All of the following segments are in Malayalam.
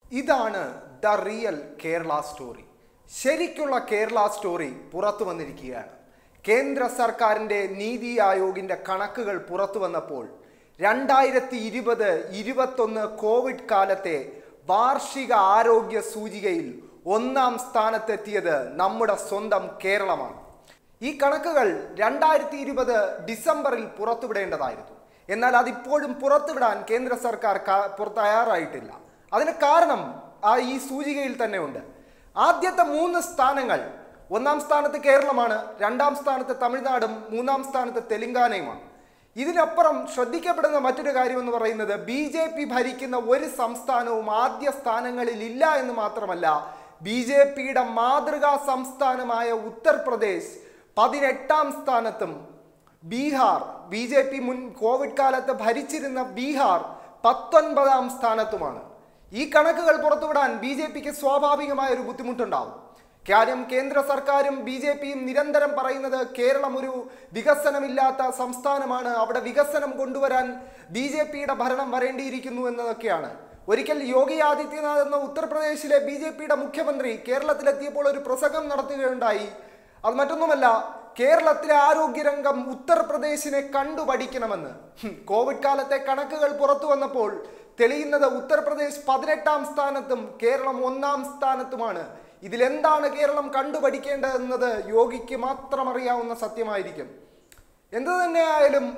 ഇതാണ് ദ റിയൽ കേരള സ്റ്റോറി ശരിക്കുള്ള കേരള സ്റ്റോറി പുറത്തു വന്നിരിക്കുകയാണ് കേന്ദ്ര സർക്കാരിൻ്റെ നീതി ആയോഗിൻ്റെ കണക്കുകൾ പുറത്തു വന്നപ്പോൾ രണ്ടായിരത്തി ഇരുപത് ഇരുപത്തൊന്ന് കോവിഡ് കാലത്തെ വാർഷിക ആരോഗ്യ സൂചികയിൽ ഒന്നാം സ്ഥാനത്തെത്തിയത് നമ്മുടെ സ്വന്തം കേരളമാണ് ഈ കണക്കുകൾ രണ്ടായിരത്തി ഇരുപത് ഡിസംബറിൽ പുറത്തുവിടേണ്ടതായിരുന്നു എന്നാൽ അതിപ്പോഴും പുറത്തുവിടാൻ കേന്ദ്ര സർക്കാർ ക- പുറ- തയ്യാറായിട്ടില്ല അതിന് കാരണം ആ ഈ സൂചികയിൽ തന്നെ ഉണ്ട് ആദ്യത്തെ മൂന്ന് സ്ഥാനങ്ങൾ ഒന്നാം സ്ഥാനത്ത് കേരളമാണ് രണ്ടാം സ്ഥാനത്ത് തമിഴ്നാടും മൂന്നാം സ്ഥാനത്ത് തെലങ്കാനയുമാണ് ഇതിനപ്പുറം ശ്രദ്ധിക്കപ്പെടുന്ന മറ്റൊരു കാര്യം എന്ന് പറയുന്നത് ബി ജെ പി ഭരിക്കുന്ന ഒരു സംസ്ഥാനവും ആദ്യ സ്ഥാനങ്ങളിൽ ഇല്ല എന്ന് മാത്രമല്ല ബി ജെ പിയുടെ മാതൃകാ സംസ്ഥാനമായ ഉത്തർപ്രദേശ് പതിനെട്ടാം സ്ഥാനത്തും ബീഹാർ ബി ജെ പി മുൻ കോവിഡ് കാലത്ത് ഭരിച്ചിരുന്ന ബീഹാർ പത്തൊൻപതാം സ്ഥാനത്തുമാണ് ഈ കണക്കുകൾ പുറത്തുവിടാൻ ബി ജെ പിക്ക് സ്വാഭാവികമായ ഒരു ബുദ്ധിമുട്ടുണ്ടാവും കാര്യം കേന്ദ്ര സർക്കാരും ബി ജെ പിയും നിരന്തരം പറയുന്നത് കേരളം ഒരു വികസനമില്ലാത്ത സംസ്ഥാനമാണ് അവിടെ വികസനം കൊണ്ടുവരാൻ ബി ജെ പിയുടെ ഭരണം വരേണ്ടിയിരിക്കുന്നു എന്നതൊക്കെയാണ് ഒരിക്കൽ യോഗി ആദിത്യനാഥ് എന്ന ഉത്തർപ്രദേശിലെ ബി ജെ പിയുടെ മുഖ്യമന്ത്രി കേരളത്തിലെത്തിയപ്പോൾ ഒരു പ്രസംഗം നടത്തുകയുണ്ടായി അത് മറ്റൊന്നുമല്ല കേരളത്തിലെ ആരോഗ്യരംഗം ഉത്തർപ്രദേശിനെ കണ്ടു പഠിക്കണമെന്ന് ഹും, കോവിഡ് കാലത്തെ കണക്കുകൾ പുറത്തു വന്നപ്പോൾ തെളിയുന്നത് ഉത്തർപ്രദേശ് പതിനെട്ടാം സ്ഥാനത്തും കേരളം ഒന്നാം സ്ഥാനത്തുമാണ് ഇതിലെന്താണ് കേരളം കണ്ടു പഠിക്കേണ്ടതെന്നത് യോഗിക്ക് മാത്രം അറിയാവുന്ന സത്യമായിരിക്കും എന്തു തന്നെയായാലും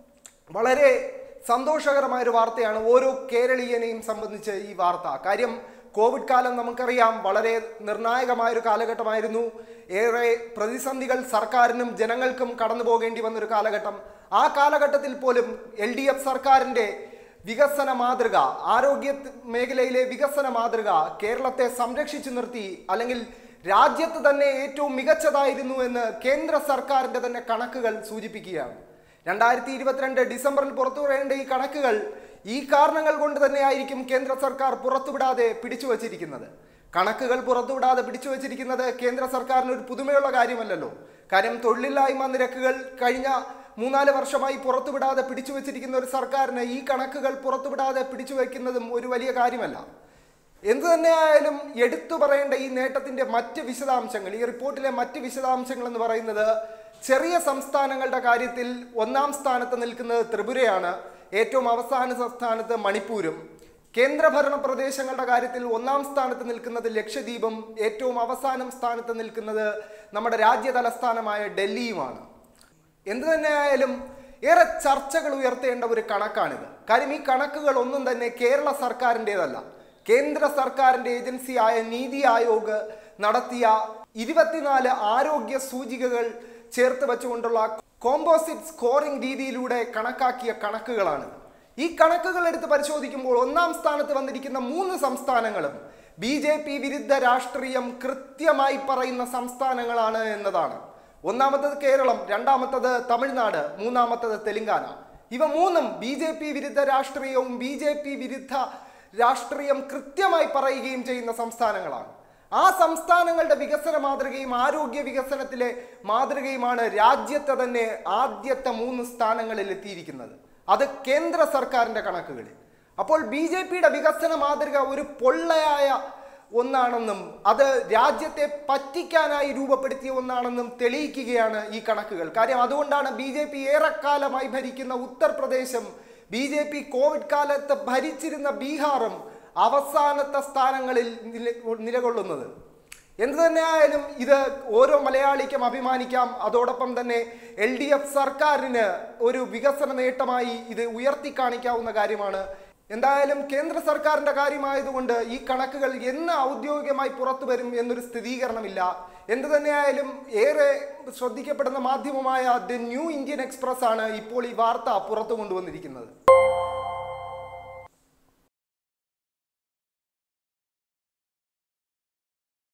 വളരെ സന്തോഷകരമായ ഒരു വാർത്തയാണ് ഓരോ കേരളീയനെയും സംബന്ധിച്ച് ഈ വാർത്ത കാര്യം കോവിഡ് കാലം നമുക്കറിയാം വളരെ നിർണായകമായ ഒരു കാലഘട്ടമായിരുന്നു ഏറെ പ്രതിസന്ധികൾ സർക്കാരിനും ജനങ്ങൾക്കും കടന്നു പോകേണ്ടി വന്നൊരു കാലഘട്ടം ആ കാലഘട്ടത്തിൽ പോലും എൽ ഡി എഫ് സർക്കാരിൻ്റെ വികസന മാതൃക ആരോഗ്യ മേഖലയിലെ വികസന മാതൃക കേരളത്തെ സംരക്ഷിച്ചു നിർത്തി അല്ലെങ്കിൽ രാജ്യത്ത് തന്നെ ഏറ്റവും മികച്ചതായിരുന്നു എന്ന് കേന്ദ്ര സർക്കാരിൻ്റെ തന്നെ കണക്കുകൾ സൂചിപ്പിക്കുകയാണ് രണ്ടായിരത്തി ഇരുപത്തിരണ്ട് ഡിസംബറിൽ പുറത്തുവിടേണ്ട ഈ കണക്കുകൾ ഈ കാരണങ്ങൾ കൊണ്ട് തന്നെയായിരിക്കും കേന്ദ്ര സർക്കാർ പുറത്തുവിടാതെ പിടിച്ചു വച്ചിരിക്കുന്നത് കണക്കുകൾ പുറത്തുവിടാതെ പിടിച്ചു വച്ചിരിക്കുന്നത് കേന്ദ്ര സർക്കാരിന് ഒരു പുതുമയുള്ള കാര്യമല്ലല്ലോ കാര്യം തൊഴിലില്ലായ്മ നിരക്കുകൾ കഴിഞ്ഞ മൂന്നാല് വർഷമായി പുറത്തുവിടാതെ പിടിച്ചു വച്ചിരിക്കുന്ന ഒരു സർക്കാരിന് ഈ കണക്കുകൾ പുറത്തുവിടാതെ പിടിച്ചു വയ്ക്കുന്നതും ഒരു വലിയ കാര്യമല്ല എന്തു തന്നെയായാലും എടുത്തു പറയേണ്ട ഈ നേട്ടത്തിന്റെ മറ്റ് വിശദാംശങ്ങൾ ഈ റിപ്പോർട്ടിലെ മറ്റ് വിശദാംശങ്ങൾ എന്ന് പറയുന്നത് ചെറിയ സംസ്ഥാനങ്ങളുടെ കാര്യത്തിൽ ഒന്നാം സ്ഥാനത്ത് നിൽക്കുന്നത് ത്രിപുരയാണ് ഏറ്റവും അവസാന സ്ഥാനത്ത് മണിപ്പൂരും കേന്ദ്രഭരണ പ്രദേശങ്ങളുടെ കാര്യത്തിൽ ഒന്നാം സ്ഥാനത്ത് നിൽക്കുന്നത് ലക്ഷദ്വീപും ഏറ്റവും അവസാനം സ്ഥാനത്ത് നിൽക്കുന്നത് നമ്മുടെ രാജ്യ തലസ്ഥാനമായ ഡൽഹിയുമാണ് എന്തു തന്നെയായാലും ഏറെ ചർച്ചകൾ ഉയർത്തേണ്ട ഒരു കണക്കാണിത് കാര്യം ഈ കണക്കുകൾ ഒന്നും തന്നെ കേരള സർക്കാരിൻ്റെതല്ല കേന്ദ്ര സർക്കാരിൻ്റെ ഏജൻസിയായ നീതി ആയോഗ് നടത്തിയ ഇരുപത്തിനാല് ആരോഗ്യ സൂചികകൾ ചേർത്ത് വെച്ചുകൊണ്ടുള്ള കോമ്പോസിറ്റ് സ്കോറിംഗ് രീതിയിലൂടെ കണക്കാക്കിയ കണക്കുകളാണ് ഈ കണക്കുകൾ എടുത്ത് പരിശോധിക്കുമ്പോൾ ഒന്നാം സ്ഥാനത്ത് വന്നിരിക്കുന്ന മൂന്ന് സംസ്ഥാനങ്ങളും ബി ജെ പി വിരുദ്ധ രാഷ്ട്രീയം കൃത്യമായി പറയുന്ന സംസ്ഥാനങ്ങളാണ് എന്നതാണ് ഒന്നാമത്തത് കേരളം രണ്ടാമത്തത് തമിഴ്നാട് മൂന്നാമത്തത് തെലങ്കാന ഇവ മൂന്നും ബി ജെ പി വിരുദ്ധ രാഷ്ട്രീയവും ബി ജെ പി വിരുദ്ധ രാഷ്ട്രീയം കൃത്യമായി പറയുകയും ചെയ്യുന്ന സംസ്ഥാനങ്ങളാണ് ആ സംസ്ഥാനങ്ങളുടെ വികസന മാതൃകയും ആരോഗ്യ വികസനത്തിലെ മാതൃകയുമാണ് രാജ്യത്തെ തന്നെ ആദ്യത്തെ മൂന്ന് സ്ഥാനങ്ങളിൽ എത്തിയിരിക്കുന്നത് അത് കേന്ദ്ര സർക്കാരിന്റെ കണക്കുകളിൽ അപ്പോൾ ബി ജെ പിയുടെ വികസന മാതൃക ഒരു പൊള്ളയായ ഒന്നാണെന്നും അത് രാജ്യത്തെ പറ്റിക്കാനായി രൂപപ്പെടുത്തിയ ഒന്നാണെന്നും തെളിയിക്കുകയാണ് ഈ കണക്കുകൾ കാര്യം അതുകൊണ്ടാണ് ബി ജെ പി ഏറെക്കാലമായി ഭരിക്കുന്ന ഉത്തർപ്രദേശും ബി ജെ പി കോവിഡ് കാലത്ത് ഭരിച്ചിരുന്ന ബീഹാറും അവസാനത്തെ സ്ഥാനങ്ങളിൽ നില- നിലകൊള്ളുന്നത് എന്തു തന്നെയായാലും ഇത് ഓരോ മലയാളിക്കും അഭിമാനിക്കാം അതോടൊപ്പം തന്നെ എൽ ഡി എഫ് സർക്കാരിന് ഒരു വികസന നേട്ടമായി ഇത് ഉയർത്തി കാണിക്കാവുന്ന കാര്യമാണ് എന്തായാലും കേന്ദ്ര സർക്കാരിന്റെ കാര്യമായതുകൊണ്ട് ഈ കണക്കുകൾ എന്ന് ഔദ്യോഗികമായി പുറത്തു വരും എന്നൊരു സ്ഥിരീകരണമില്ല എന്തു തന്നെയായാലും ഏറെ ശ്രദ്ധിക്കപ്പെടുന്ന മാധ്യമമായ ദ ന്യൂ ഇന്ത്യൻ എക്സ്പ്രസ് ആണ് ഇപ്പോൾ ഈ വാർത്ത പുറത്തു കൊണ്ടുവന്നിരിക്കുന്നത്